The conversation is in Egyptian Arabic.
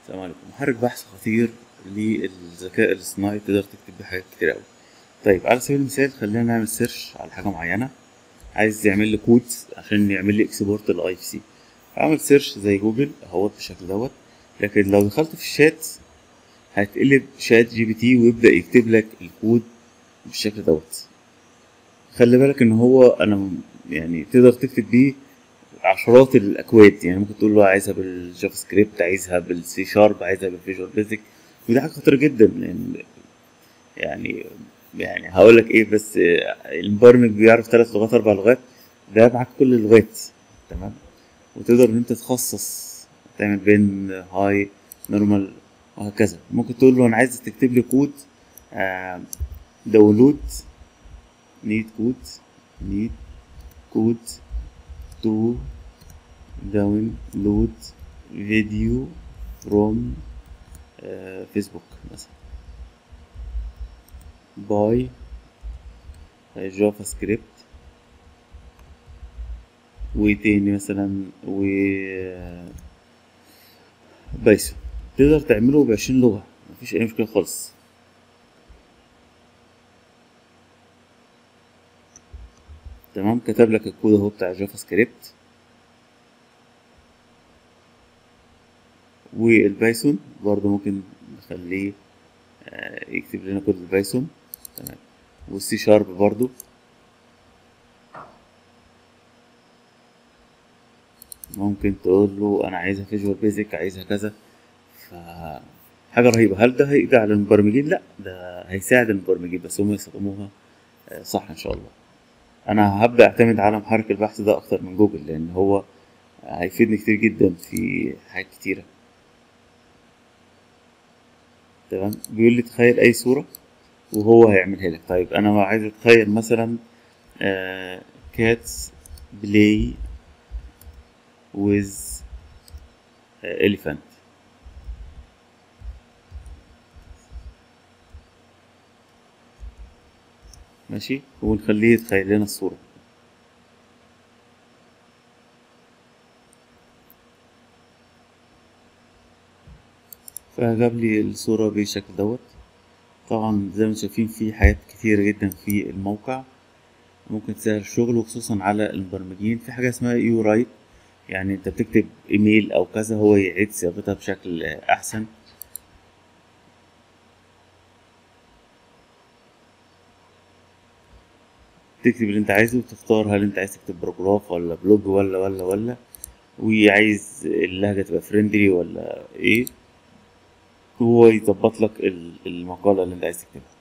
السلام عليكم محرك بحث خطير للذكاء الاصطناعي تقدر تكتب بيه حاجات كتير أوي طيب على سبيل المثال خلينا نعمل سيرش على حاجة معينة عايز يعمل لي كود عشان يعمل لي اكسبورت للاي اف سي اعمل سيرش زي جوجل اهوت بالشكل دوت لكن لو دخلت في الشات هتقلب شات جي بي تي ويبدأ يكتب لك الكود بالشكل دوت خلي بالك ان هو انا م- يعني تقدر تكتب بيه عشرات الاكواد يعني ممكن تقول له عايزها بالجافا سكريبت عايزها بالسي شارب عايزها بالفيجوال بيزك ودي حاجه خطيره جدا لان يعني يعني هقول لك ايه بس آه، المبرمج بيعرف ثلاث لغات اربع لغات ده معاك كل اللغات تمام وتقدر ان انت تخصص تعمل بين هاي نورمال وهكذا ممكن تقول له انا عايز تكتب لي كود داونلود نيد كود نيد كود to download video from uh, Facebook مثلا by جافا سكريبت وتاني مثلا و بايثون تقدر تعمله بعشرين لغة مفيش أي مشكلة خالص تمام كتب لك الكود اهو بتاع جافا سكريبت والبايثون برضه ممكن نخليه آه، يكتب لنا كود البايثون تمام والسي شارب برضه ممكن تقول له انا عايزها فيجوال بيزك عايزها كذا ف حاجه رهيبه هل ده هيقضي على المبرمجين لا ده هيساعد المبرمجين بس هم يستخدموها آه، صح ان شاء الله انا هبدا اعتمد على محرك البحث ده اكتر من جوجل لان هو هيفيدني كتير جدا في حاجات كتيره تمام بيقول لي تخيل اي صوره وهو هيعملها لك طيب انا عايز اتخيل مثلا كاتس بلاي with elephant ماشي ونخليه يتخيل لنا الصورة فجاب لي الصورة بالشكل دوت طبعا زي ما انتم شايفين في حاجات كتيرة جدا في الموقع ممكن تسهل الشغل وخصوصا على المبرمجين في حاجة اسمها يو رايت يعني انت بتكتب ايميل او كذا هو يعيد صياغتها بشكل احسن تكتب اللي انت عايزه وتختار هل انت عايز تكتب باراجراف ولا بلوج ولا ولا ولا وعايز اللهجة تبقى فريندلي ولا ايه هو يظبط لك ال- المقالة اللي انت عايز تكتبها